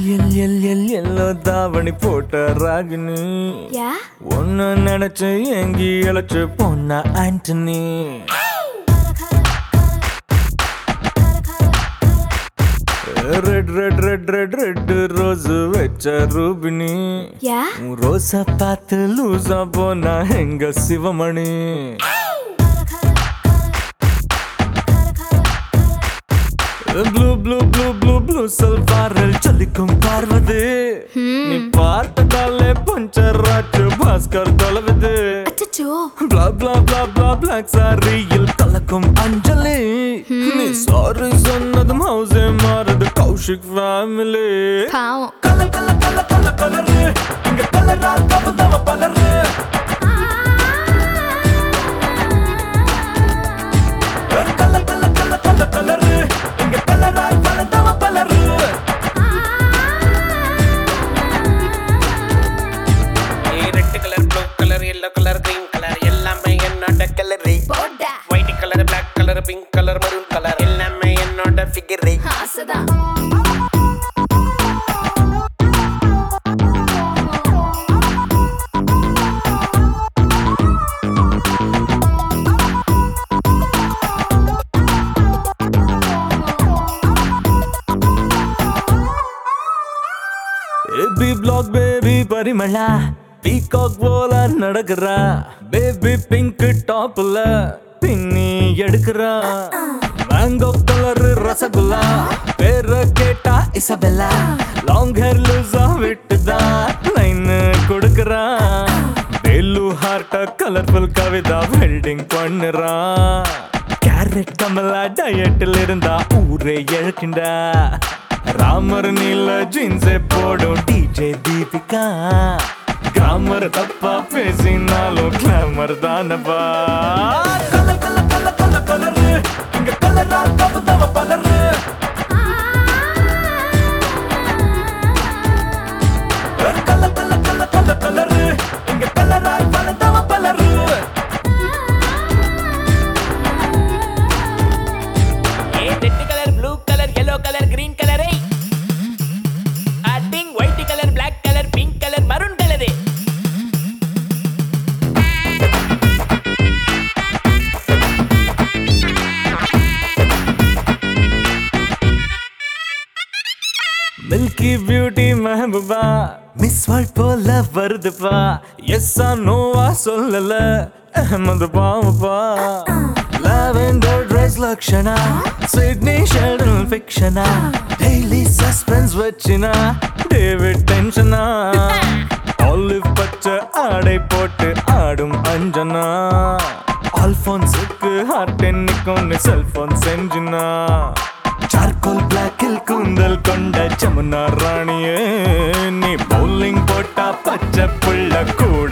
L L L yellow தாவணி போட்ட ராகினி யா ஒன்னு நினைச்சு எங்கி இழைச்சு பொண்ணா Antony red red red red red rose வச்ச ரூபினி யா உன் ரோசா பார்த்து லூசா போனா எங்க Sivamani blue blue blue blue blue சல்வாரல் சொல்லிக்கும் பார்வது நீ பார்த்ததாலே பஞ்சர் ஆச்சு பாஸ்கர் தொலைவுது அச்சச்சோ blah blah blah blah black சாரியில் கலக்கும் அஞ்சலி நீ சாரி சொன்னதும் ஹவுஸே மாறுது கௌஷிக் ஃபேமிலி பாவம் கல கல கல கல கலரு இங்க கலரா கபதவ பலரு கல கல கல கல கலரு இங்க கலரா கலதவ பலரு red colour blue colour yellow colour green colour எல்லாமே என்னோட கலரு போடா white colour black colour pink colour maroon colour எல்லாமே என்னோட ஃபிகரு ஆசைதான் ஏபி பிளாக் பேபி பரிமளா பீகாக் போல நடக்கிறா பேபி பிங்க் டாப்ல பின்னி எடுக்கிறா மேங்கோ கலர் ரசகுல்லா பேர கேட்டா இசபெல்லா லாங் ஹேர் லூசா விட்டுதா லைன் கொடுக்கறா வேலு ஹார்ட்ட கலர்ஃபுல் கவிதா வெல்டிங் பண்ணுறா கேரட் கமலா டயட்டில் இருந்தா ஊரே இழக்கின்றா ராமர் நீல ஜீன்ஸே போடும் டிஜே தீபிகா கிராமர் தப்பா பேசினாலும் கிளாமர் தானப்பா கல கல கல கல கலரு இங்க கலரா தப்பு பலரு கல கல கல கல கலரு இங்க கலரா பலதவ பலரு ஏ red colour blue colour yellow colour green கலரே அட்டிங் white colour black colour pink colour maroon colour milky beauty மெஹபூபா மிஸ் வேர்ல்ட் போல வருதுப்பா எஸ்ஸா நோவா சொல்லல அஹமது பாவப்பா லாவெண்டர் ட்ரெஸ் லக்ஷனா சிட்னி ஷெல்டன் ஃபிக்ஷனா டெய்லி சஸ்பென்ஸ் வச்சினா டேவிட் டென்ஷனா ஆலிவ் பச்சை ஆடை போட்டு ஆடும் அஞ்சனா ஆல்போன்ஸுக்கு ஹார்ட் நிற்கும்னு செல்போன் செஞ்சுனா சார்கோல் பிளாக்கில் கூந்தல் கொண்ட ஜமுனா ராணியே நீ பவுலிங் போட்டா பச்சை புள்ள கூட